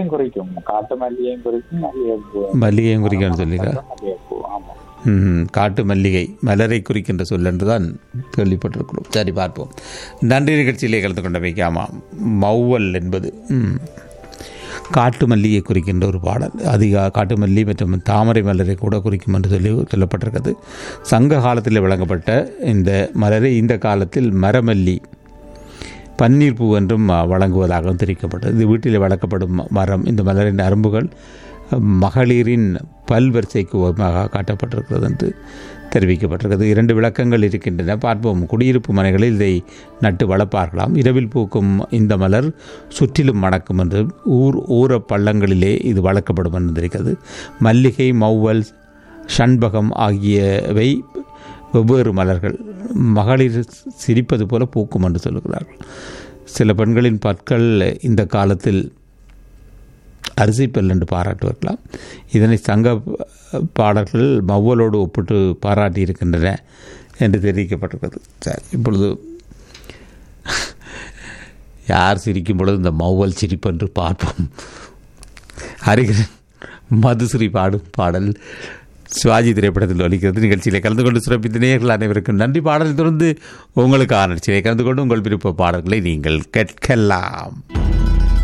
எல்லாத்தையும் குறிக்கும் காட்டு மல்லியையும் குறிக்கும் மல்லிகைப்பூ மல்லிகையும் குறிக்கணும்னு சொல்லிக்கிறா மல்லிகைப்பூ ஆமா ம், காட்டு மல்லிகை மலரை குறிக்கின்ற சொல் என்று தான் கேள்விப்பட்டிருக்கிறோம் சரி பார்ப்போம் நன்றி நிகழ்ச்சியிலே கலந்து கொண்டமைக்கு ஆமாம் மௌவல் என்பது ம். காட்டு மல்லியை குறிக்கின்ற ஒரு பாடல் அதிக காட்டு மல்லி மற்றும் தாமரை மலரை கூட குறிக்கும் என்று சொல்லி சொல்லப்பட்டிருக்கிறது சங்க காலத்தில் வழங்கப்பட்ட இந்த மலரை இந்த காலத்தில் மரமல்லி பன்னீர் பூ என்றும் அஹ், வழங்குவதாகவும் தெரிவிக்கப்பட்டது இது வீட்டில் வளர்க்கப்படும் ம- மரம் இந்த மலரின் அரும்புகள் அஹ், மகளிரின் பல்வரிசைக்கு உவமாக காட்டப்பட்டிருக்கிறது என்று தெரிவிக்கப்பட்டிருக்கிறது இரண்டு விளக்கங்கள் இருக்கின்றன பார்ப்போம் குடியிருப்பு மனைகளில் இதை நட்டு வளர்ப்பார்களாம் இரவில் பூக்கும் இந்த மலர் சுற்றிலும் மணக்கும் என்று ஊர் ஊர பள்ளங்களிலே இது வளர்க்கப்படும் என்று இருக்கிறது மல்லிகை மௌவல் ஷண்பகம் ஆகியவை வெவ்வேறு மலர்கள் மகளிர் சிரிப்பது போல பூக்கும் என்று சொல்லுகிறார்கள் சில பெண்களின் பற்கள் இந்த காலத்தில் அரிசிப்பல் என்று பாராட்டுவார்களாம் இதனை சங்க பாடல்கள் மவ்வலோடு ஒப்பிட்டு பாராட்டி இருக்கின்றன என்று தெரிவிக்கப்பட்டிருக்கிறது சரி இப்பொழுது யார் சிரிக்கும் பொழுது இந்த மௌவல் சிரிப்பு என்று பார்ப்போம் ஹரிகரன் மதுஸ்ரீ பாடும் பாடல் சிவாஜி திரைப்படத்தில் ஒலிக்கிறது நிகழ்ச்சியிலே கலந்து கொண்டு சிறப்பித்த நேயர்கள் அனைவருக்கும் நன்றி பாடலை தொடர்ந்து உங்களுக்கான நிகழ்ச்சியிலே கலந்து கொண்டு உங்கள் விருப்ப பாடல்களை நீங்கள் கேட்கலாம்